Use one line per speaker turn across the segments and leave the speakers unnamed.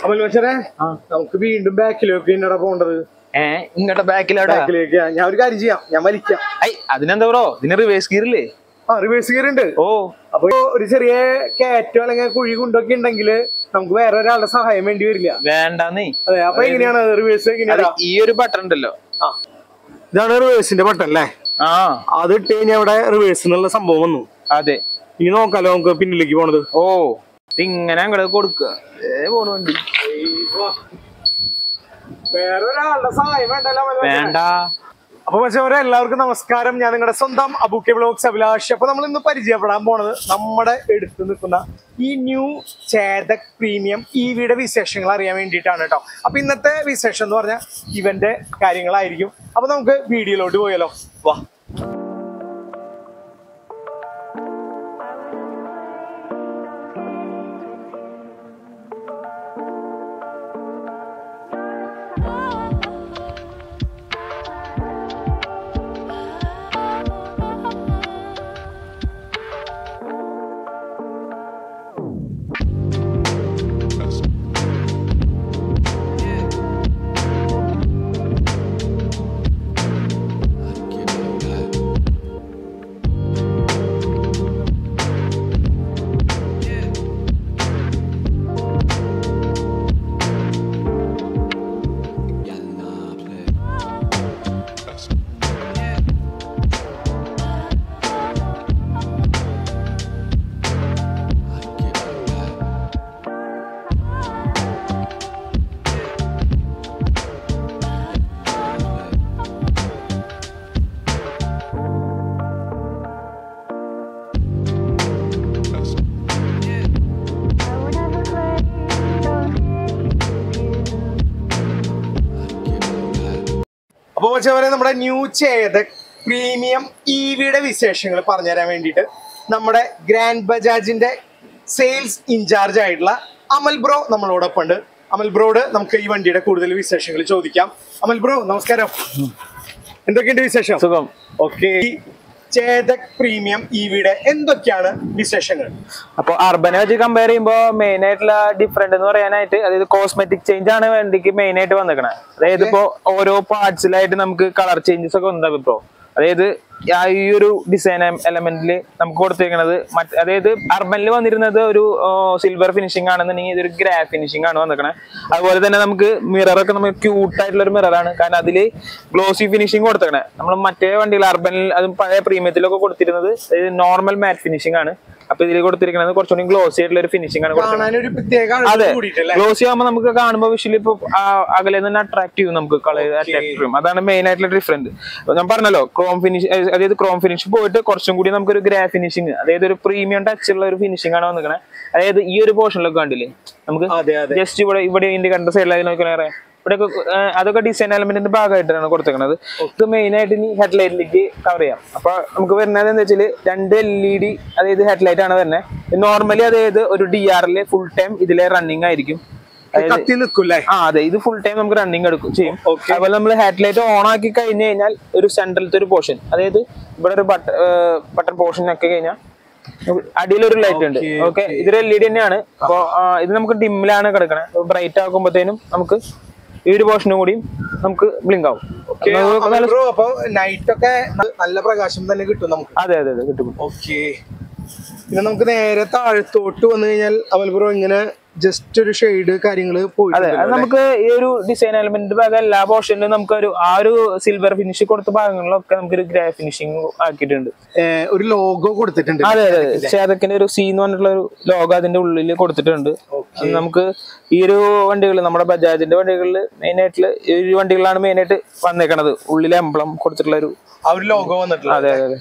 അമൽ മച്ചനെ നമുക്ക് വീണ്ടും ബാക്കിലേക്ക് തന്നെയാ പോണ്ടത്
ഏ ഇങ്ങോട്ട് ബാക്കിലോട്ടാ
ബാക്കിലേക്ക് ഞാൻ ഒരു കാര്യം ചെയ്യാം ഞാൻ വലിക്കാം
ഐ അതിനെന്താ ബ്രോ ഇതിന് റിവേഴ്സ് ഗിയറില്ലേ
ആ റിവേഴ്സ് ഗിയർ ഉണ്ട്
ഓ
അപ്പൊ ഒരു ചെറിയ കയറ്റോ അല്ലെങ്കിൽ കുഴി കുണ്ടൊക്കെ ഉണ്ടെങ്കിൽ നമുക്ക് വേറെ ഒരാളുടെ സഹായം വേണ്ടി വരില്ല
വേണ്ടെന്നേ
അതെ അപ്പൊ എങ്ങനെയാണ് റിവേഴ്സ്
അത്
എങ്ങനെയാണ്
ഈ ഒരു ബട്ടൺ ഉണ്ടല്ലോ
ആ ഇതാണ് റിവേഴ്സിന്റെ ബട്ടൺ അല്ലേ
ആ
അത് ഇട്ട് കഴിഞ്ഞാൽ അവിടെ റിവേഴ്സ് എന്നുള്ള സംഭവം വന്നു
അതെ
ഇനി നോക്കാലോ നമുക്ക് പിന്നിലേക്ക് പോണത്
ഓ ഇങ്ങനെ അങ്ങോട്ട് കൊടുക്കുക ഏ പോണ വണ്ടി
വേറെ ഒരാളുടെ സഹായം വേണ്ടല്ലോ അമൽ മച്ചാനെ.
വേണ്ട
അപ്പൊ പക്ഷേ എല്ലാവർക്കും നമസ്കാരം ഞാൻ നിങ്ങളുടെ സ്വന്തം അബുക്കെ ബ്ലോഗ്സ് അഭിലാഷ് അപ്പൊ നമ്മൾ ഇന്ന് പരിചയപ്പെടാൻ പോണത് നമ്മുടെ എടുത്തു നിൽക്കുന്ന ഈ ന്യൂ ചേതക് പ്രീമിയം ഇവിയുടെ വിശേഷങ്ങൾ അറിയാൻ വേണ്ടിയിട്ടാണ് കേട്ടോ അപ്പൊ ഇന്നത്തെ വിശേഷം എന്ന് പറഞ്ഞാൽ ഇവന്റെ കാര്യങ്ങളായിരിക്കും അപ്പൊ നമുക്ക് വീഡിയോയിലോട്ട് പോയാലോ വാ അപ്പൊ പക്ഷേ അവരെ നമ്മുടെ ന്യൂ ചേതക് പ്രീമിയം ഇവിയുടെ വിശേഷങ്ങൾ പറഞ്ഞുതരാൻ വേണ്ടിയിട്ട് നമ്മുടെ ഗ്രാൻഡ് ബജാജിന്റെ സെയിൽസ് ഇൻചാർജ് ആയിട്ടുള്ള അമൽ ബ്രോ നമ്മളോടൊപ്പം ഉണ്ട് അമൽ ബ്രോഡ് നമുക്ക് ഈ വണ്ടിയുടെ കൂടുതൽ വിശേഷങ്ങൾ ചോദിക്കാം അമൽ ബ്രോ നമസ്കാരം എന്തൊക്കെയുണ്ട് വിശേഷം
സുഖം
ഓക്കെ ചേതക് പ്രീമിയം ഇവിയുടെ എന്തൊക്കെയാണ് വിശേഷങ്ങൾ
അപ്പൊ അർബനെ വെച്ച് കമ്പയർ ചെയ്യുമ്പോൾ മെയിൻ ആയിട്ടുള്ള ഡിഫറെന്റ് എന്ന് പറയാനായിട്ട് അതായത് കോസ്മെറ്റിക് ചേഞ്ച് ആണ് വണ്ടിക്ക് മെയിൻ ആയിട്ട് വന്നിക്കണത് അതായത് ഇപ്പോ ഓരോ പാർട്സിലായിട്ട് നമുക്ക് കളർ ചേഞ്ചസ് ഒക്കെ ഉണ്ടാവും ഇപ്പോ അതായത് ആ ഈ ഒരു ഡിസൈൻ എലമെന്റിൽ നമുക്ക് കൊടുത്തിരിക്കുന്നത് മറ്റ് അതായത് അർബനിൽ വന്നിരുന്നത് ഒരു സിൽവർ ഫിനിഷിംഗ് ആണെന്നുണ്ടെങ്കിൽ ഇതൊരു ഗ്രാ ഫിനിഷിംഗ് ആണ് വന്നിരിക്കണത് അതുപോലെ തന്നെ നമുക്ക് മിറർ ഒക്കെ നമുക്ക് ക്യൂട്ട് ആയിട്ടുള്ള ഒരു മിററാണ് കാരണം അതിൽ ഗ്ലോസി ഫിനിഷിംഗ് കൊടുത്തേക്കണേ നമ്മൾ മറ്റേ വണ്ടികൾ അർബനിൽ അതും പഴയ പ്രീമിയത്തിലൊക്കെ കൊടുത്തിരുന്നത് നോർമൽ മാറ്റ് ഫിനിഷിംഗ് ആണ് അപ്പൊ ഇതിൽ കൊടുത്തിരിക്കുന്നത് കുറച്ചുകൂടി ഗ്ലോസി ആയിട്ടുള്ള ഒരു ഫിനിഷിംഗ് ആണ് കൊടുത്തിരിക്കുന്നത്
കാണാനൊരു പ്രത്യേക
അതെ
കൂടിയിട്ടല്ലേ
ഗ്ലോസി ആകുമ്പോൾ നമുക്ക് കാണുമ്പോൾ വിഷ്വലി ഇപ്പൊ ആ അകലെ നിന്ന് അട്രാക്ട് ചെയ്യും നമുക്ക് കളർ അട്രാക്ട് ചെയ്യും അതാണ് മെയിൻ ആയിട്ടുള്ള ഡിഫറൻറ്റ് ഞാൻ പറഞ്ഞല്ലോ ക്രോം ഫിനിഷ് അതായത് ക്രോം ഫിനിഷ് പോയിട്ട് കുറച്ചും കൂടി നമുക്കൊരു ഗ്രാ ഫിനിഷിങ് അതായത് ഒരു പ്രീമിയം ടച്ച് ഉള്ള ഒരു ഫിനിഷിംഗ് ആണ് വന്നിരിക്കണത് അതായത് ഈ ഒരു പോർഷനിലൊക്കെ കണ്ടില്ലേ നമുക്ക്
അതെ അതെ
ജസ്റ്റ് ഇവിടെ ഇവിടെ ഇതിന്റെ കണ്ട സൈഡിലായി നോക്കിയാൽ ഇവിടെ അതൊക്കെ ഡിസൈൻ എലമെന്റിന്റെ ഭാഗമായിട്ടാണ് കൊടുത്തേക്കുന്നത് ഇത് മെയിൻ ആയിട്ട് ഇനി ഹെഡ്ലൈറ്റിലേക്ക് കവർ ചെയ്യാം അപ്പൊ നമുക്ക് വരുന്നത് എന്താ വെച്ചാൽ രണ്ട് എൽ ഇ ഡി അതായത് ഹെഡ്ലൈറ്റ് ആണ് വരുന്നത് നോർമലി അതായത് ഒരു ഡി ആറിൽ ഫുൾ ടൈം ഇതിലെ റണ്ണിങ് ആയിരിക്കും അതായത്
കത്തി നിൽക്കൂല്ലേ
ആ അതെ ഇത് ഫുൾ ടൈം നമുക്ക് റണ്ണിങ് എടുക്കും ചെയ്യും
Okay.
അതുപോലെ നമ്മൾ ഹെഡ്ലൈറ്റ് ഓൺ ആക്കി കഴിഞ്ഞ് കഴിഞ്ഞാൽ ഒരു സെൻട്രലത്തെ ഒരു പോർഷൻ അതായത് ഇവിടെ ഒരു ബട്ടൺ ബട്ടൺ പോർഷൻ ആക്കി കഴിഞ്ഞാൽ അടിയിലൊരു ലൈറ്റ് ഉണ്ട്
Okay,
ഓക്കെ ഇതൊരു എൽ ഇ ഡി തന്നെയാണ് അപ്പൊ ഇത് നമുക്ക് ഡിമ്മിലാണ് കിടക്കണത് ബ്രൈറ്റ് ആക്കുമ്പോഴത്തേനും നമുക്ക് ഈ ഒരു പോർഷനും കൂടിയും നമുക്ക് ബ്ലിങ്ക് ആവും നമുക്ക് നല്ല-
ബ്രോ അപ്പൊ നൈറ്റ് ഒക്കെ നല്ല പ്രകാശം തന്നെ കിട്ടും നമുക്ക്
അതെ അതെ അതെ കിട്ടും
ഓക്കെ പിന്നെ നമുക്ക് നേരെ താഴത്തോട്ട് വന്നു കഴിഞ്ഞാൽ അമൽ ബ്രോ ഇങ്ങനെ ജസ്റ്റ് ഒരു ഷെയ്ഡ് കാര്യങ്ങള്
അതെ
പോയിട്ട്
അത് നമുക്ക് ഈ ഒരു ഡിസൈൻ എലമെന്റ് ഭാഗം എല്ലാ പോർഷനിലും നമുക്ക് ഒരു ആ ഒരു സിൽവർ ഫിനിഷ് കൊടുത്ത ഭാഗങ്ങളിലൊക്കെ നമുക്ക് ഒരു ഗ്രാ ഫിനിഷിംഗ് ആക്കിയിട്ടുണ്ട്
ഒരു ലോഗോ കൊടുത്തിട്ടുണ്ട്
അതെ അതെ ചേതക്കിന്റെ ഒരു സി എന്ന് പറഞ്ഞിട്ടുള്ള ഒരു ലോഗോ അതിന്റെ ഉള്ളിൽ കൊടുത്തിട്ടുണ്ട് അത് നമുക്ക് ഈ ഒരു വണ്ടികൾ നമ്മുടെ ബജാജിന്റെ വണ്ടികളിൽ മെയിൻ ആയിട്ടുള്ള ഈ ഒരു വണ്ടികളാണ് മെയിൻ ആയിട്ട് വന്നേക്കണത് ഉള്ളിലെ എംബ്ലം കൊടുത്തിട്ടുള്ള ഒരു
ആ ഒരു ലോഗോ വന്നിട്ടുള്ള
അതെ അതെ അതെ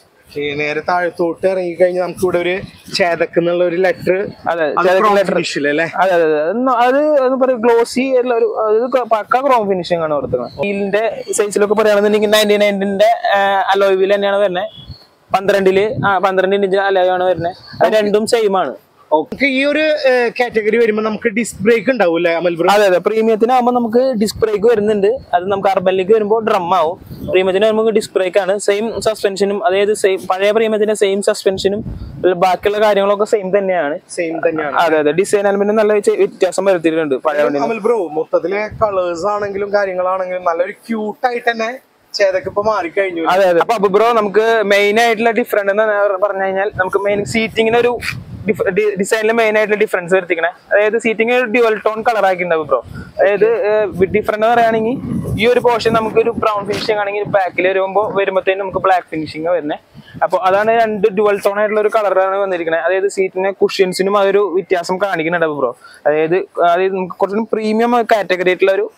നേരെ താഴത്തോട്ട് ഇറങ്ങി കഴിഞ്ഞാൽ നമുക്ക് ഇവിടെ ഒരു ചേതക്ക് എന്നുള്ള ഒരു ലെറ്റർ
അതെ ചേതക്കിന്റെ letter-
അല്ലേ
അതെ അതെ അതെ അതൊന്ന് അത് എന്ന് പറയും ഗ്ലോസി ആയിട്ടുള്ള ഒരു അത് ക- പക്ക ക്രോം ഫിനിഷിംഗ് ആണ് കൊടുത്തത് വീലിന്റെ സൈസിലൊക്കെ പറയുകയാണെന്നുണ്ടെങ്കിൽ നയൻറ്റി നയൻറ്റിന്റെ അലോയ് വീൽ തന്നെയാണ് വരുന്നത് പന്ത്രണ്ടില് ആ പന്ത്രണ്ട് ഇഞ്ച് അലോയ് ആണ് വരുന്നത് അത് രണ്ടും സെയിം ആണ്
നമുക്ക് ഈ ഒരു കാറ്റഗറി വരുമ്പോൾ നമുക്ക് ഡിസ്ക് ബ്രേക്ക് ഉണ്ടാവൂല്ലേ അമൽ ബ്രോ
അതെ അതെ പ്രീമിയത്തിനാകുമ്പോൾ നമുക്ക് ഡിസ്ക് ബ്രേക്ക് വരുന്നുണ്ട് അത് നമുക്ക് അർബനിലേക്ക് വരുമ്പോൾ ഡ്രം ആവും പ്രീമിയത്തിന് വരുമ്പോൾ ഡിസ്ക് ബ്രേക്ക് ആണ് സെയിം സസ്പെൻഷനും അതായത് സെയിം പഴയ പ്രീമിയത്തിന്റെ സെയിം സസ്പെൻഷനും ബാക്കിയുള്ള കാര്യങ്ങളൊക്കെ സെയിം തന്നെയാണ്
സെയിം തന്നെയാണ്
അതെ അതെ ഡിസൈൻ എലമെന്റ് നല്ല വ്യത്യ- വ്യത്യാസം വരുത്തിയിട്ടുണ്ട് പഴയ വണ്ടിയിൽ
അമൽ ബ്രോ മൊത്തത്തിലെ കളേഴ്സ് ആണെങ്കിലും കാര്യങ്ങളാണെങ്കിലും നല്ലൊരു ക്യൂട്ടായിട്ട് തന്നെ ചേതക്ക് ഇപ്പൊ മാറിക്കഴിഞ്ഞു
അതെ അതെ അപ്പൊ ബ്രോ നമുക്ക് മെയിൻ ആയിട്ടുള്ള ഡിഫറൻസ് എന്ന് പറഞ്ഞു കഴിഞ്ഞാൽ നമുക്ക് മെയിൻ സീറ്റിങ്ങിന് ഒരു ഡിസൈനിൽ മെയിൻ ആയിട്ടുള്ള ഡിഫറൻസ് വരുത്തിക്കണേ അതായത് സീറ്റിംഗ് ഡ്യുവൽ ടോൺ കളർ ആക്കിണ്ടാവും ബ്രോ അതായത് ഡിഫറെന്റ് പറയുകയാണെങ്കിൽ ഈ ഒരു പോർഷൻ നമുക്ക് ഒരു ബ്രൗൺ ഫിനിഷിംഗ് ആണെങ്കിൽ ബാക്കിൽ വരുമ്പോൾ വരുമ്പോഴത്തേനും നമുക്ക് ബ്ലാക്ക് ഫിനിഷിംഗ് വരുന്നത് അപ്പോൾ അതാണ് രണ്ട് ഡുവൽ ടോൺ ആയിട്ടുള്ള ഒരു കളറാണ് വന്നിരിക്കുന്നത് അതായത് സീറ്റിന് കുഷ്യൻസിനും അതൊരു വ്യത്യാസം കാണിക്കുന്നുണ്ട് ബ്രോ അതായത് അതായത് നമുക്ക് കുറച്ചും പ്രീമിയം കാറ്റഗറി ആയിട്ടുള്ള ഒരു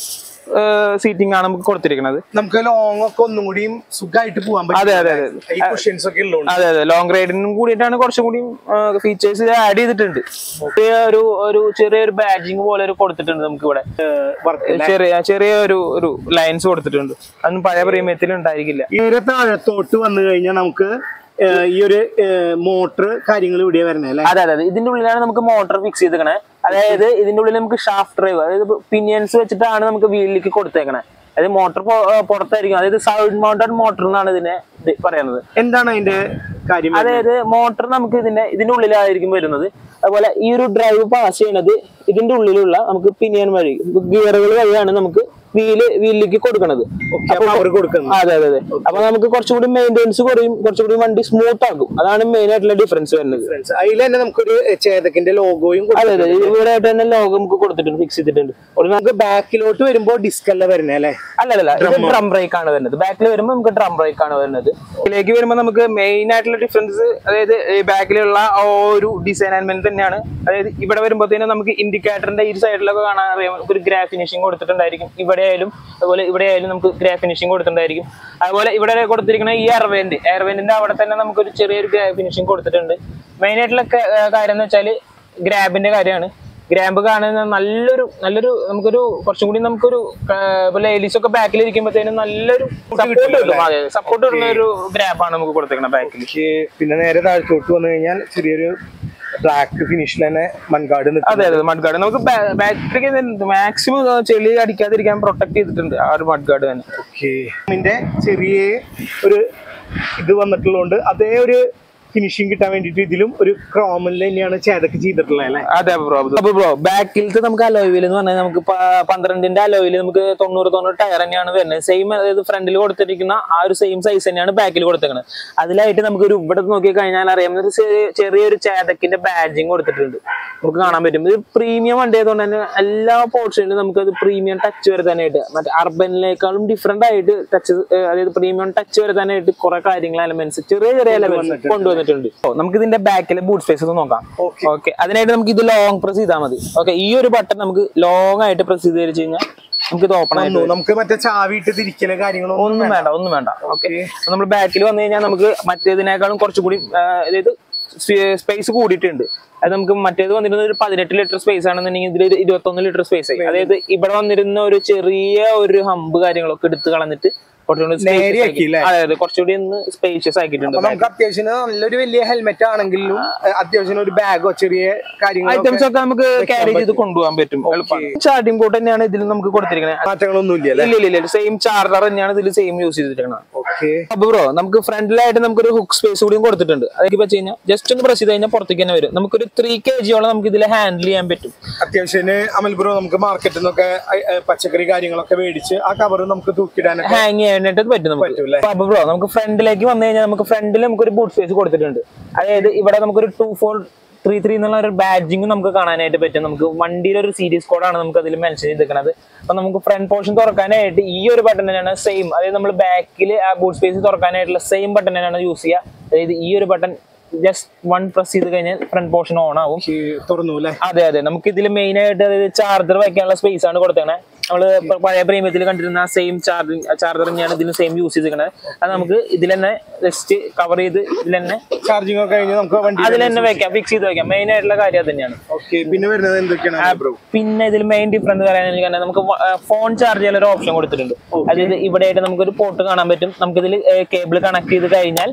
സീറ്റിംഗ് ആണ് നമുക്ക് കൊടുത്തിരിക്കുന്നത്
നമുക്ക് ലോങ് ഒക്കെ ഒന്നും കൂടിയും സുഖമായിട്ട് പോകാൻ
അതെ, അതെ, അതെ.
ഈ കുഷ്യൻസ് ഒക്കെ ഉള്ളതുകൊണ്ട്
അതെ അതെ ലോങ് റൈഡിനും കൂടിയിട്ടാണ് കുറച്ചും കൂടി ഫീച്ചേഴ്സ് ആഡ് ചെയ്തിട്ടുണ്ട് ചെറിയ ഒരു ഒരു ചെറിയൊരു ബാഡ്ജിങ് പോലെ ഒരു കൊടുത്തിട്ടുണ്ട് നമുക്ക് ഇവിടെ
വർക്ക്
ചെറിയ ചെറിയ ഒരു ഒരു ലൈൻസ് കൊടുത്തിട്ടുണ്ട് അതൊന്നും പഴയ പ്രീമിയത്തിൽ ഉണ്ടായിരിക്കില്ല
നേരെ താഴത്തോട്ട് വന്നു കഴിഞ്ഞാൽ നമുക്ക് ഏഹ്, ഈ ഒരു മോട്ടർ കാര്യങ്ങൾ ഇവിടെ വരണേ അല്ലെ
അതെ അതെ അതെ ഇതിന്റെ ഉള്ളിലാണ് നമുക്ക് മോട്ടോർ ഫിക്സ് ചെയ്തേക്കണേ അതായത് ഇതിന്റെ ഉള്ളിൽ നമുക്ക് ഷാഫ്റ്റ് ഡ്രൈവ് അതായത് പിനിയൻസ് വെച്ചിട്ടാണ് നമുക്ക് വീലിലേക്ക് കൊടുത്തേക്കണേ അതായത് മോട്ടോർ പുറത്തായിരിക്കും അതായത് സൈഡ് മൗണ്ടഡ് മോട്ടർ എന്നാണ് ഇതിനെ ഇത് പറയുന്നത്
എന്താണ് അതിന്റെ കാര്യം
അതായത് മോട്ടർ നമുക്ക് ഇതിന്റെ ഇതിന്റെ ഉള്ളിലായിരിക്കും വരുന്നത് അതുപോലെ ഈ ഒരു ഡ്രൈവ് പാസ് ചെയ്യണത് ഇതിന്റെ ഉള്ളിലുള്ള നമുക്ക് പിനിയൻ വഴി ഗിയറുകൾ വഴിയാണ് നമുക്ക് വീല് വീലിലേക്ക് കൊടുക്കണത്
പവർ കൊടുക്കുന്നത്
അതെ അതെ അതെ അപ്പൊ നമുക്ക് കുറച്ചുകൂടി മെയിൻ്റെനൻസ് കുറയും കുറച്ചുകൂടി വണ്ടി സ്മൂത്ത് ആക്കും അതാണ് മെയിൻ ആയിട്ടുള്ള ഡിഫറൻസ് വരുന്നത്
അതിൽ തന്നെ നമുക്കൊരു ചേതക്കിന്റെ ലോഗോയും
അതെ അതെ ഇവിടെ ആയിട്ട് തന്നെ ലോഗോ നമുക്ക് കൊടുത്തിട്ടുണ്ട് ഫിക്സ് ചെയ്തിട്ടുണ്ട് ഒരു
നമുക്ക് ബാക്കിലോട്ട് വരുമ്പോ ഡിസ്ക് അല്ല വരുന്നേ അല്ലെ
അല്ല അല്ല ഇത് ഡ്രം ബ്രേക്ക് ആണ് വരുന്നത് ബാക്കിൽ വരുമ്പോൾ നമുക്ക് ഡ്രം ബ്രേക്ക് ആണ് വരുന്നത് ഇതിലേക്ക് വരുമ്പോൾ നമുക്ക് മെയിൻ ആയിട്ടുള്ള ഡിഫറൻസ് അതായത് ഈ ബാക്കിലുള്ള ആ ഒരു ഡിസൈൻ എലമെന്റ് തന്നെയാണ് അതായത് ഇവിടെ വരുമ്പോഴത്തേനും നമുക്ക് ഇൻഡിക്കേറ്ററിന്റെ ഈ സൈഡിലൊക്കെ കാണാൻ അറിയാം നമുക്ക് ഒരു ഗ്രാ ഫിനിഷിംഗ് കൊടുത്തിട്ടുണ്ടായിരിക്കും ഇവിടെ ആയാലും അതുപോലെ ഇവിടെ ആയാലും നമുക്ക് ഗ്രാ ഫിനിഷിംഗ് കൊടുത്തിട്ടുണ്ടായിരിക്കും അതുപോലെ ഇവിടെ കൊടുത്തിരിക്കുന്ന ഈ എയർവെന്റ് എയർവെന്റിന്റെ അവിടെ തന്നെ നമുക്കൊരു ചെറിയൊരു ഗ്രാ ഫിനിഷിംഗ് കൊടുത്തിട്ടുണ്ട് മെയിൻ ആയിട്ടുള്ള ക- കാര്യം എന്ന് വെച്ചാൽ ഗ്രാബിന്റെ കാര്യമാണ് ഗ്രാമ്പ് കാണുന്ന നല്ലൊരു നല്ലൊരു നമുക്കൊരു കുറച്ചും കൂടി നമുക്കൊരു ലേഡീസ് ഒക്കെ ബാക്കിൽ ഇരിക്കുമ്പോഴത്തേനും നല്ലൊരു സപ്പോർട്ട് കിട്ടും അതെ സപ്പോർട്ട് കിട്ടുന്ന ഒരു ഗ്രാബാണ് നമുക്ക് കൊടുത്തേക്കണം ബാക്കിൽ
എനിക്ക് പിന്നെ നേരെ താഴത്തോട്ട് വന്നു കഴിഞ്ഞാൽ ചെറിയൊരു ബ്ലാക്ക് ഫിനിഷിൽ തന്നെ മൺകാട് നിൽക്കും
അതെ അതെ മഡ് ഗാർഡ് നമുക്ക് ബാക്കിലേക്ക് മാക്സിമം ചെളി അടിക്കാതിരിക്കാൻ പ്രൊട്ടക്ട് ചെയ്തിട്ടുണ്ട് ആ ഒരു മഡ് ഗാർഡ് തന്നെ
ഓക്കെ ഇതിന്റെ ചെറിയ ഒരു ഇത് വന്നിട്ടുള്ളതുകൊണ്ട് അതേ ഒരു ഫിനിഷിങ് കിട്ടാൻ വേണ്ടിയിട്ട് ഇതിലും ഒരു ക്രോമിൽ തന്നെയാണ് ചേതക്ക് ചെയ്തിട്ടുള്ളത് അല്ലെ
അതെ ബ്രോ അപ്പൊ ബ്രോ ബാക്കിലത്തെ നമുക്ക് അലോയിൽ എന്ന് പറഞ്ഞാൽ നമുക്ക് പ- പന്ത്രണ്ടിന്റെ അലോയിൽ നമുക്ക് തൊണ്ണൂറ് തൊണ്ണൂറ് ടയർ തന്നെയാണ് വരുന്നത് സെയിം അതായത് ഫ്രണ്ടിൽ കൊടുത്തിരിക്കുന്ന ആ ഒരു സെയിം സൈസ് തന്നെയാണ് ബാക്കിൽ കൊടുത്തേക്കുന്നത് അതിലായിട്ട് നമുക്ക് ഒരു ഇവിടെ നോക്കി കഴിഞ്ഞാൽ അറിയാം ഒരു ചെറിയ- ചെറിയൊരു ചേതക്കിന്റെ ബാഡ്ജിങ് കൊടുത്തിട്ടുണ്ട് നമുക്ക് കാണാൻ പറ്റും ഇത് പ്രീമിയം വണ്ടി ആയതുകൊണ്ട് തന്നെ എല്ലാ പോർഷനിലും നമുക്ക് അത് പ്രീമിയം ടച്ച് വരുത്താനായിട്ട് മറ്റേ അർബനിലേക്കാളും ഡിഫറെന്റ് ആയിട്ട് ടച്ച് അതായത് പ്രീമിയം ടച്ച് വരുത്താനായിട്ട് കുറെ കാര്യങ്ങൾ എലമെന്റ്സ് ചെറിയ ചെറിയ എലമെന്റ്സ് കൊണ്ടുവന്നിട്ടുണ്ട് ഓ, നമുക്ക് ഇതിന്റെ ബാക്കിലെ ബൂട്ട് സ്പേസ് ഒന്ന് നോക്കാം
Okay.
ഓക്കെ അതിനായിട്ട് നമുക്ക് ഇത് ലോങ് പ്രസ് ചെയ്താൽ മതി ഓക്കെ ഈ ഒരു ബട്ടൺ നമുക്ക് ലോങ് ആയിട്ട് പ്രസ് ചെയ്ത് വെച്ച് കഴിഞ്ഞാൽ നമുക്ക് ഇത് ഓപ്പൺ ആയിട്ട് വരും.
നമുക്ക് മറ്റേ ചാവിയിട്ട് തിരിക്കല് കാര്യങ്ങളൊന്നും
ഒന്നും വേണ്ട ഒന്നും വേണ്ട ഓക്കെ നമ്മൾ ബാക്കിൽ വന്നു കഴിഞ്ഞാൽ നമുക്ക് മറ്റേതിനേക്കാളും കുറച്ചുകൂടി ആ, അതായത് സ്പേസ് കൂടിയിട്ടുണ്ട് അത് നമുക്ക് മറ്റേത് വന്നിരുന്ന ഒരു പതിനെട്ട് ലിറ്റർ സ്പേസ് ആണെന്നുണ്ടെങ്കിൽ ഇതിൽ ഒരു ഇരുപത്തൊന്ന് ലിറ്റർ സ്പേസ് ആയി അതായത് ഇവിടെ വന്നിരുന്ന ഒരു ചെറിയ ഒരു ഹമ്പ് കാര്യങ്ങളൊക്കെ എടുത്ത് കളഞ്ഞിട്ട് കുറച്ചുകൂടി spacious ആക്കി.
നേരെയാക്കി അല്ലേ?
അതെ അതെ കുറച്ചുകൂടി ഒന്ന് സ്പേഷ്യസ് ആക്കിയിട്ടുണ്ട്
അപ്പൊ നമുക്ക് അത്യാവശ്യം നല്ലൊരു വലിയ ഹെൽമെറ്റ് ആണെങ്കിലും ഏഹ്, അത്യാവശ്യം ഒരു ബാഗോ ചെറിയ കാര്യങ്ങളോ
ഐറ്റംസ് ഒക്കെ നമുക്ക് ക്യാരി ചെയ്ത് കൊണ്ടുപോകാൻ പറ്റും എളുപ്പമാണ് ചാർജിംഗ് പോർട്ട് തന്നെയാണ് ഇതിൽ നമുക്ക് കൊടുത്തിരിക്കുന്നത്
മാറ്റങ്ങളൊന്നും ഇല്ല അല്ലെ
ഇല്ല ഇല്ല ഇല്ല സെയിം ചാർജർ തന്നെയാണ് ഇതിൽ സെയിം യൂസ് ചെയ്തിരിക്കുന്നത്
ഓക്കെ
അപ്പൊ ബ്രോ നമുക്ക് ഫ്രണ്ടിലായിട്ട് നമുക്കൊരു ഹുക്ക് സ്പേസ് കൂടിയും കൊടുത്തിട്ടുണ്ട് അതൊക്കെ വെച്ച് കഴിഞ്ഞാൽ ജസ്റ്റ് ഒന്ന് പ്രസ് ചെയ്ത് കഴിഞ്ഞാൽ പുറത്തേക്ക് തന്നെ വരും നമുക്കൊരു ത്രീ കെ ജിയോളം നമുക്ക് ഇതിൽ ഹാൻഡിൽ ചെയ്യാൻ പറ്റും
അത്യാവശ്യം അമൽ ബ്രോ നമുക്ക് മാർക്കറ്റിൽ നിന്നൊക്കെ ഏഹ്, ഏഹ്, പച്ചക്കറി കാര്യങ്ങളൊക്കെ മേടിച്ച് ആ കവർ നമുക്ക് തൂക്കിടാനൊക്കെ
ഹാങ് ചെയ്യാനായിട്ട് പറ്റും നമുക്ക്
പറ്റൂല്ലേ?
അപ്പൊ ബ്രോ നമുക്ക് ഫ്രണ്ടിലേക്ക് വന്നു കഴിഞ്ഞാൽ നമുക്ക് ഫ്രണ്ടിൽ നമുക്കൊരു ബൂട്ട് സ്പേസ് കൊടുത്തിട്ടുണ്ട് അതായത് ഇവിടെ നമുക്കൊരു ടു ഫോർ ത്രീ ത്രീ എന്നുള്ള ഒരു ബാഡ്ജിങ് നമുക്ക് കാണാനായിട്ട് പറ്റും നമുക്ക് വണ്ടിയുടെ ഒരു സീരീസ് കോഡാണ് നമുക്ക് അതിൽ മെൻഷൻ ചെയ്തിരിക്കുന്നത് അപ്പൊ നമുക്ക് ഫ്രണ്ട് പോർഷൻ തുറക്കാനായിട്ട് ഈ ഒരു ബട്ടൺ തന്നെയാണ് സെയിം അതായത് നമ്മൾ ബാക്കിൽ ആ ബൂട്ട് സ്പേസ് തുറക്കാനായിട്ടുള്ള സെയിം ബട്ടൺ തന്നെയാണ് യൂസ് ചെയ്യുക അതായത് ഈ ഒരു ബട്ടൺ ജസ്റ്റ് വൺ പ്രസ് ചെയ്ത് കഴിഞ്ഞാൽ ഫ്രണ്ട് പോർഷൻ ഓൺ ആവും
ഈ തുറന്നു അല്ലെ
അതെ അതെ നമുക്ക് ഇതിൽ മെയിൻ ആയിട്ട് അതായത് ചാർജർ വെക്കാനുള്ള സ്പേസ് ആണ് കൊടുത്തേക്കണേ നമ്മള് പ- പഴയ പ്രീമിയത്തിൽ കണ്ടിരുന്ന ആ സെയിം ചാർജിങ് ചാർജർ തന്നെയാണ് ഇതിന് സെയിം യൂസ് ചെയ്തിരിക്കണത് അത് നമുക്ക് ഇതിൽ തന്നെ ജസ്റ്റ് കവർ ചെയ്ത് ഇതിൽ തന്നെ
ചാർജിങ് ഒക്കെ കഴിഞ്ഞ് നമുക്ക് വണ്ടി
അതിൽ തന്നെ വെക്കാം ഫിക്സ് ചെയ്ത് വെക്കാം മെയിൻ ആയിട്ടുള്ള കാര്യം അത് തന്നെയാണ്
ഓക്കെ പിന്നെ വരുന്നത് എന്തൊക്കെയാണ് ബ്രോ
പിന്നെ ഇതിൽ മെയിൻ ഡിഫറൻസ് പറയാൻ നമുക്ക് ഫോൺ ചാർജ് ചെയ്യാൻ ഒരു ഓപ്ഷൻ കൊടുത്തിട്ടുണ്ട് അതായത് ഇവിടെ ആയിട്ട് നമുക്കൊരു പോർട്ട് കാണാൻ പറ്റും നമുക്ക് ഇതിൽ കേബിൾ കണക്ട് ചെയ്ത് കഴിഞ്ഞാൽ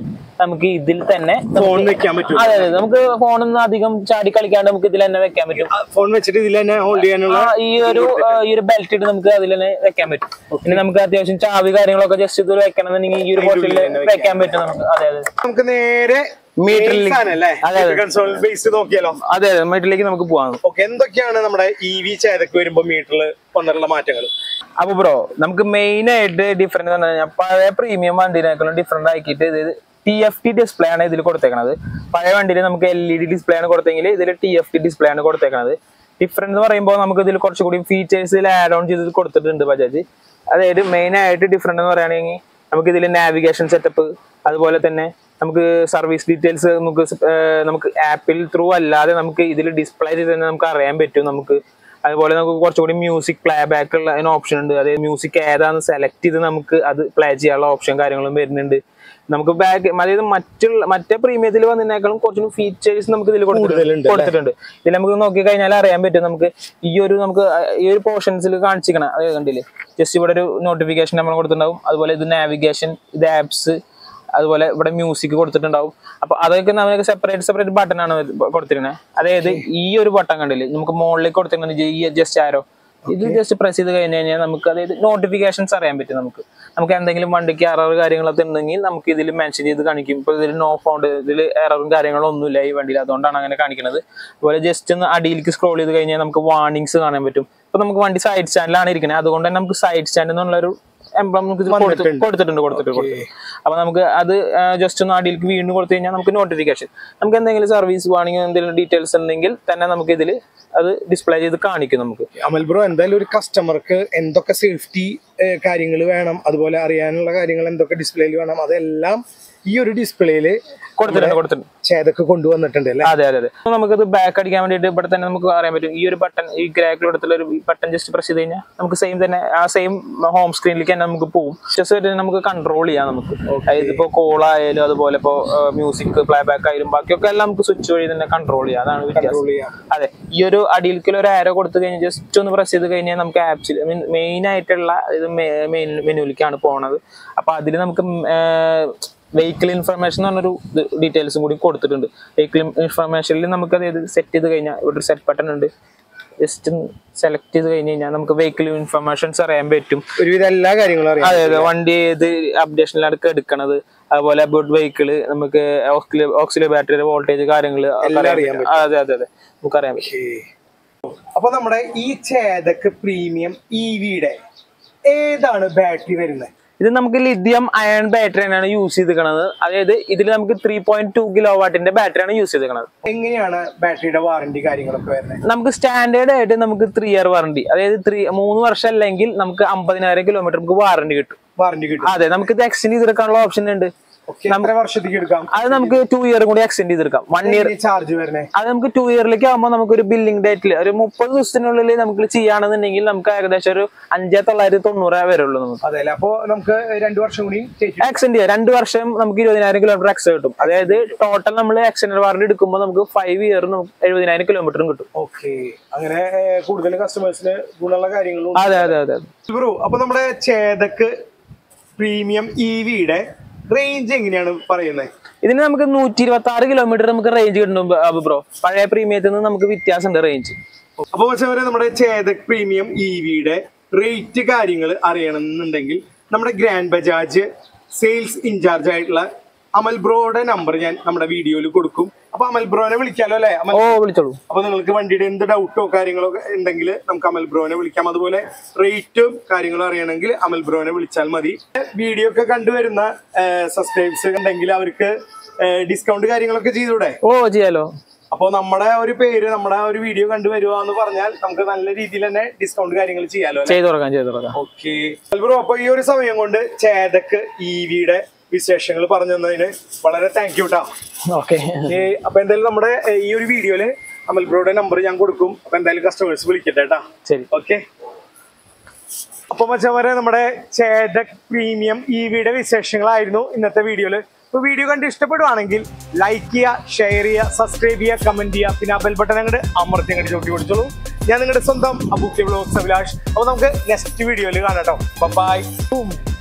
നമുക്ക് ഇതിൽ തന്നെ നമുക്ക്
ഫോൺ വെക്കാൻ പറ്റും
അതെ അതെ നമുക്ക് ഫോണൊന്നും അധികം ചാടി കളിക്കാണ്ട് നമുക്ക് ഇതിൽ തന്നെ വെക്കാൻ പറ്റും
ഫോൺ വെച്ചിട്ട് ഇതിൽ തന്നെ ഹോൾഡ് ചെയ്യാനുള്ള
ആ, ഈ ഒരു ആ, ഈ ഒരു ബെൽറ്റ് ഇട്ട് നമുക്ക് അതിൽ തന്നെ വെക്കാൻ പറ്റും പിന്നെ നമുക്ക് അത്യാവശ്യം ചാവി കാര്യങ്ങളൊക്കെ ജസ്റ്റ് ഇതിൽ വെക്കണമെന്നുണ്ടെങ്കിൽ ഈ ഒരു ബോട്ടിൽ വെക്കാൻ പറ്റും നമുക്ക് അതെ അതെ
നമുക്ക് നേരെ
മീറ്ററിലേക്ക്
അല്ലേ
അതെ, അതെ.
കൺസോൾ ബേസ് നോക്കിയാലോ
അതെ അതെ മീറ്ററിലേക്ക് നമുക്ക് പോവാം
ഓക്കെ എന്തൊക്കെയാണ് നമ്മുടെ ഇ വി ചേതക്ക് വരുമ്പോ മീറ്ററിൽ വന്നിട്ടുള്ള മാറ്റങ്ങൾ
അപ്പൊ ബ്രോ നമുക്ക് മെയിൻ ആയിട്ട് ഡിഫറെന്റ് എന്ന് പറഞ്ഞാൽ പഴയ പ്രീമിയം വണ്ടിനേക്കാളും ഡിഫറെന്റ് ആക്കിയിട്ട് ഇത് ടി എഫ് ടി ഡിസ്പ്ലേ ആണ് ഇതിൽ കൊടുത്തേക്കണത് പഴയ വണ്ടിയിൽ നമുക്ക് എൽ ഇ ഡി ഡിസ്പ്ലേ ആണ് കൊടുത്തെങ്കിൽ ഇതിൽ ടി എഫ് ടി ഡിസ്പ്ലേ ആണ് കൊടുത്തേക്കണത് ഡിഫറെന്റ് എന്ന് പറയുമ്പോൾ നമുക്ക് ഇതിൽ കുറച്ചുകൂടി ഫീച്ചേഴ്സ് ഇതിൽ ആഡ് ഓൺ ചെയ്ത് കൊടുത്തിട്ടുണ്ട് ബജാജ് അതായത് മെയിൻ ആയിട്ട് ഡിഫറെന്റ് എന്ന് പറയുകയാണെങ്കിൽ നമുക്ക് ഇതിൽ നാവിഗേഷൻ സെറ്റപ്പ് അതുപോലെ തന്നെ നമുക്ക് സർവീസ് ഡീറ്റെയിൽസ് നമുക്ക് സ്- ഏർ നമുക്ക് ആപ്പിൽ ത്രൂ അല്ലാതെ നമുക്ക് ഇതിൽ ഡിസ്പ്ലേ ചെയ്ത് തന്നെ നമുക്ക് അറിയാൻ പറ്റും നമുക്ക് അതുപോലെ നമുക്ക് കുറച്ചുകൂടി മ്യൂസിക് പ്ലേ ബാക്ക് ഉള്ള അതിന് ഓപ്ഷൻ ഉണ്ട് അതായത് മ്യൂസിക് ഏതാന്ന് സെലക്ട് ചെയ്ത് നമുക്ക് അത് പ്ലേ ചെയ്യാനുള്ള ഓപ്ഷൻ കാര്യങ്ങളും വരുന്നുണ്ട് നമുക്ക് ബാക്ക് അതായത് മറ്റുള്ള മറ്റേ പ്രീമിയത്തിൽ വന്നതിനേക്കാളും കുറച്ചും ഫീച്ചേഴ്സ് നമുക്ക് ഇതിൽ
കൂടുതലുണ്ട്
കൊടുത്തിട്ടുണ്ട് ഇതിൽ നമുക്ക് നോക്കി കഴിഞ്ഞാൽ അറിയാൻ പറ്റും നമുക്ക് ഈ ഒരു നമുക്ക് ഈ ഒരു പോർഷൻസിൽ കാണിച്ചിരിക്കണം അത് കണ്ടില്ലേ ജസ്റ്റ് ഇവിടെ ഒരു നോട്ടിഫിക്കേഷൻ നമ്മൾ കൊടുത്തിട്ടുണ്ടാവും അതുപോലെ ഇത് നാവിഗേഷൻ ഇത് ആപ്സ് അതുപോലെ ഇവിടെ മ്യൂസിക് കൊടുത്തിട്ടുണ്ടാവും അപ്പൊ അതൊക്കെ നമുക്ക് സെപ്പറേറ്റ് സെപ്പറേറ്റ് ബട്ടൺ ആണ് കൊടുത്തിരുന്നത് അതായത് ഈ ഒരു ബട്ടൺ കണ്ടില്ലേ നമുക്ക് മുകളിലേക്ക് കൊടുത്തിട്ടുണ്ട് ഈ ജസ്റ്റ് ആരോ ഇത് ജസ്റ്റ് പ്രസ് ചെയ്ത് കഴിഞ്ഞ് കഴിഞ്ഞാൽ നമുക്ക് അതായത് നോട്ടിഫിക്കേഷൻസ് അറിയാൻ പറ്റും നമുക്ക് നമുക്ക് എന്തെങ്കിലും വണ്ടിക്ക് എറർ കാര്യങ്ങളൊക്കെ ഉണ്ടെങ്കിൽ നമുക്ക് ഇതിൽ മെൻഷൻ ചെയ്ത് കാണിക്കും ഇപ്പൊ ഇതിൽ നോ ഫൗണ്ട് ഇതിൽ എററും കാര്യങ്ങളും ഒന്നുമില്ല ഈ വണ്ടിയിൽ അതുകൊണ്ടാണ് അങ്ങനെ കാണിക്കുന്നത് അതുപോലെ ജസ്റ്റ് ഒന്ന് അടിയിലേക്ക് സ്ക്രോൾ ചെയ്ത് കഴിഞ്ഞാൽ നമുക്ക് വാർണിംഗ്സ് കാണാൻ പറ്റും ഇപ്പൊ നമുക്ക് വണ്ടി സൈഡ് സ്റ്റാൻഡിലാണ് ഇരിക്കുന്നത് അതുകൊണ്ട് തന്നെ നമുക്ക് സൈഡ് സ്റ്റാൻഡ് എന്നുള്ളൊരു എംബ്ലം നമുക്ക് ഇതിൽ കൊടുത്ത് കൊടുത്തിട്ടുണ്ട് കൊടുത്തിട്ടുണ്ട് കൊടുത്തിട്ടുണ്ട് അപ്പൊ നമുക്ക് അത് ജസ്റ്റ് ഒന്ന് അടിയിലേക്ക് വീണ്ടും കൊടുത്തു കഴിഞ്ഞാൽ നമുക്ക് നോട്ടിഫിക്കേഷൻ നമുക്ക് എന്തെങ്കിലും സർവീസ് വാണിംഗ് എന്തെങ്കിലും ഡീറ്റെയിൽസ് ഉണ്ടെങ്കിൽ തന്നെ നമുക്ക് ഇതിൽ അത് ഡിസ്പ്ലേ ചെയ്ത് കാണിക്കും നമുക്ക്
അമൽ ബ്രോ എന്തായാലും ഒരു കസ്റ്റമർക്ക് എന്തൊക്കെ സേഫ്റ്റി കാര്യങ്ങൾ വേണം അതുപോലെ അറിയാനുള്ള കാര്യങ്ങൾ എന്തൊക്കെ ഡിസ്പ്ലേയിൽ വേണം അതെല്ലാം ഈ ഒരു ഡിസ്പ്ലേയില്
കൊടുത്തിട്ടുണ്ട് കൊടുത്തിട്ടുണ്ട്
ചേതക്ക് കൊണ്ടുവന്നിട്ടുണ്ട് അല്ലേ
അതെ അതെ അതെ അപ്പൊ നമുക്കത് ബാക്ക് അടിക്കാൻ വേണ്ടിയിട്ട് ഇവിടെ തന്നെ നമുക്ക് അറിയാൻ പറ്റും ഈ ഒരു ബട്ടൺ ഈ ഗ്രാക്കിലോടത്തുള്ള ഒരു ബട്ടൺ ജസ്റ്റ് പ്രസ് ചെയ്ത് കഴിഞ്ഞാൽ നമുക്ക് സെയിം തന്നെ ആ സെയിം ഹോം സ്ക്രീനിലേക്ക് തന്നെ നമുക്ക് പോകും ജസ്റ്റ് നമുക്ക് കൺട്രോൾ ചെയ്യാം നമുക്ക് അതായത് ഇപ്പോൾ കോൾ ആയാലും അതുപോലെ ഇപ്പോൾ മ്യൂസിക് പ്ലേ ബാക്ക് ആയാലും ബാക്കിയൊക്കെ എല്ലാം നമുക്ക് സ്വിച്ച് വഴി തന്നെ കൺട്രോൾ ചെയ്യാം അതാണ് വ്യത്യാസം
ചെയ്യാം.
അതെ ഈ ഒരു അടിയിലേക്ക് ഒരു ആരോ കൊടുത്തു കഴിഞ്ഞാൽ ജസ്റ്റ് ഒന്ന് പ്രസ് ചെയ്ത് കഴിഞ്ഞാൽ നമുക്ക് ആപ്സിൽ മെയിൻ ആയിട്ടുള്ള ഇത് മെയിൻ മെനുവിലേക്കാണ് പോണത് അപ്പൊ അതിൽ നമുക്ക് വെഹിക്കിൾ ഇൻഫർമേഷൻ എന്ന് പറഞ്ഞൊരു ഡീറ്റെയിൽസും കൂടി കൊടുത്തിട്ടുണ്ട് വെഹിക്കിൾ ഇൻഫർമേഷനിൽ നമുക്ക് അതായത് സെറ്റ് ചെയ്ത് കഴിഞ്ഞാൽ ഇവിടെ ഒരു സെറ്റ് ബട്ടൺ ഉണ്ട് ജസ്റ്റ് സെലക്ട് ചെയ്ത് കഴിഞ്ഞ് കഴിഞ്ഞാൽ നമുക്ക് വെഹിക്കിൾ ഇൻഫർമേഷൻസ് അറിയാൻ പറ്റും
ഒരുവിധ എല്ലാ കാര്യങ്ങളും അറിയാം
അതെ അതെ വണ്ടി ഏത് അപ്ഡേഷനിലാണ് എടുക്കണത് അതുപോലെ അബൌട്ട് വെഹിക്കിള് നമുക്ക് ഓക്സിലോ ബാറ്ററി വോൾട്ടേജ് കാര്യങ്ങൾ
അറിയാൻ
അതെ അതെ അതെ നമുക്ക് അറിയാൻ പറ്റും
അപ്പൊ നമ്മുടെ ഈ ചേതക്ക് പ്രീമിയം ഇ വിയുടെ ഏതാണ് ബാറ്ററി വരുന്നത്
ഇത് നമുക്ക് ലിഥിയം അയൺ ബാറ്ററി ആണ് യൂസ് ചെയ്തിരിക്കുന്നത് അതായത് ഇതിൽ നമുക്ക് ത്രീ പോയിന്റ് ടു കിലോ വാട്ടിന്റെ ബാറ്ററിയാണ് യൂസ് ചെയ്തിരിക്കുന്നത്
എങ്ങനെയാണ് ബാറ്ററിയുടെ വാറണ്ടി കാര്യങ്ങളൊക്കെ വരുന്നത്
നമുക്ക് സ്റ്റാൻഡേർഡ് ആയിട്ട് നമുക്ക് ത്രീ ഇയർ വാറണ്ടി അതായത് ത്രീ മൂന്ന് വർഷം അല്ലെങ്കിൽ നമുക്ക് അമ്പതിനായിരം കിലോമീറ്റർ നമുക്ക് വാറണ്ടി കിട്ടും
വാറണ്ടി കിട്ടും
അതെ നമുക്ക് ഇത് എക്സ്റ്റെൻഡ് ചെയ്തെടുക്കാനുള്ള ഓപ്ഷൻ ഉണ്ട്
ഓക്കെ എത്ര വർഷത്തേക്ക് എടുക്കാം
അത് നമുക്ക് ടു ഇയർ കൂടി എക്സ്റ്റെൻഡ് ചെയ്തെടുക്കാം വൺ ഇയർ
ചാർജ് വരുന്നത്
അത് നമുക്ക് ടു ഇയറിലേക്ക് ആകുമ്പോൾ നമുക്ക് ഒരു ബില്ലിംഗ് ഡേറ്റിൽ ഒരു മുപ്പത് ദിവസത്തിനുള്ളിൽ നമുക്ക് ചെയ്യുകയാണെന്നുണ്ടെങ്കിൽ നമുക്ക് ഏകദേശം ഒരു അഞ്ചേ തൊള്ളായിരത്തി തൊണ്ണൂറ് വരുള്ളൂ നമുക്ക്
അതെ അപ്പൊ നമുക്ക് രണ്ടു വർഷം കൂടി ചേച്ചി
എക്സ്റ്റെൻഡ് ചെയ്യാം രണ്ട് വർഷം നമുക്ക് ഇരുപതിനായിരം കിലോമീറ്റർ എക്സ്ട്രാ കിട്ടും അതായത് ടോട്ടൽ നമ്മൾ എക്സ്റ്റൻഡ് വാറണ്ടി എടുക്കുമ്പോൾ നമുക്ക് ഫൈവ് ഇയർ നമുക്ക് എഴുപതിനായിരം കിലോമീറ്ററും കിട്ടും
ഓക്കെ അങ്ങനെ ഏർ, കൂടുതൽ കസ്റ്റമേഴ്സിന് ഗുണമുള്ള കാര്യങ്ങളും
അതെ അതെ അതെ
ബ്രോ അപ്പൊ നമ്മുടെ ചേതക്ക് പ്രീമിയം ഇ വിയുടെ റേഞ്ച് എങ്ങനെയാണ് പറയുന്നത്
ഇതിന് നമുക്ക് നൂറ്റി ഇരുപത്തി ആറ് കിലോമീറ്റർ നമുക്ക് റേഞ്ച് കിട്ടും ബ്രോ പഴയ പ്രീമിയത്തിൽ നിന്ന് നമുക്ക് വ്യത്യാസമുണ്ട് റേഞ്ച്
അപ്പൊ പക്ഷേ നമ്മുടെ ചേതക് പ്രീമിയം ഇ വിയുടെ റേറ്റ് കാര്യങ്ങൾ അറിയണമെന്നുണ്ടെങ്കിൽ നമ്മുടെ ഗ്രാൻഡ് ബജാജ് സെയിൽസ് ഇൻചാർജ് ആയിട്ടുള്ള അമൽ ബ്രോയുടെ നമ്പർ ഞാൻ നമ്മുടെ വീഡിയോയിൽ കൊടുക്കും അപ്പൊ അമൽ ബ്രോനെ വിളിക്കാലോ അല്ലെ അമൽ
ഓ വിളിച്ചോളൂ
അപ്പൊ നിങ്ങൾക്ക് വണ്ടിയുടെ എന്ത് ഡൗട്ടോ കാര്യങ്ങളോ ഉണ്ടെങ്കിൽ നമുക്ക് അമൽ ബ്രോനെ വിളിക്കാം അതുപോലെ റേറ്റും കാര്യങ്ങളും അറിയണമെങ്കിൽ അമൽ ബ്രോനെ വിളിച്ചാൽ മതി വീഡിയോ ഒക്കെ കണ്ടുവരുന്ന സബ്സ്ക്രൈബ്സ് ഉണ്ടെങ്കിൽ അവർക്ക് ഡിസ്കൗണ്ട് കാര്യങ്ങളൊക്കെ ചെയ്തൂടെ
ഓ ചെയ്യാലോ
അപ്പോൾ നമ്മുടെ ഒരു പേര് നമ്മുടെ ഒരു വീഡിയോ കണ്ടുവരുക എന്ന് പറഞ്ഞാൽ നമുക്ക് നല്ല രീതിയിൽ തന്നെ ഡിസ്കൗണ്ട് കാര്യങ്ങൾ ചെയ്യാലോ
ചെയ്തു തുടങ്ങാം ചെയ്തു തുടങ്ങാം
ഓക്കെ ബ്രോ അപ്പൊ ഈ ഒരു സമയം കൊണ്ട് ചേതക്ക് ഇ വിയുടെ വിശേഷങ്ങൾ പറഞ്ഞു തന്നതിന് വളരെ താങ്ക് യു ട്ടാ
ഓക്കെ
ഏ, അപ്പൊ എന്തായാലും നമ്മുടെ ഏ, ഈ ഒരു വീഡിയോയില് അമൽ ബ്രോയുടെ നമ്പർ ഞാൻ കൊടുക്കും അപ്പൊ എന്തായാലും കസ്റ്റമേഴ്സ് വിളിക്കട്ടെ കേട്ടാ
ശരി
ഓക്കെ അപ്പൊ മച്ചവരെ നമ്മുടെ ചേതക് പ്രീമിയം ഇ വിയുടെ വിശേഷങ്ങളായിരുന്നു ഇന്നത്തെ വീഡിയോയില് അപ്പൊ വീഡിയോ കണ്ട് ഇഷ്ടപ്പെടുവാണെങ്കിൽ ലൈക്ക് ചെയ്യുക ഷെയർ ചെയ്യുക സബ്സ്ക്രൈബ് ചെയ്യുക കമന്റ് ചെയ്യുക പിന്നെ ആ ബെൽ ബട്ടൺ അങ്ങോട്ട് അമർത്തി അങ്ങോട്ട് ചോട്ടി കൊടുത്തോളൂ ഞാൻ നിങ്ങളുടെ സ്വന്തം അബുക്കെ ബ്ലോഗ്സ് അഭിലാഷ് അപ്പൊ നമുക്ക് നെക്സ്റ്റ് വീഡിയോയിൽ കാണാം കേട്ടോ ബൈ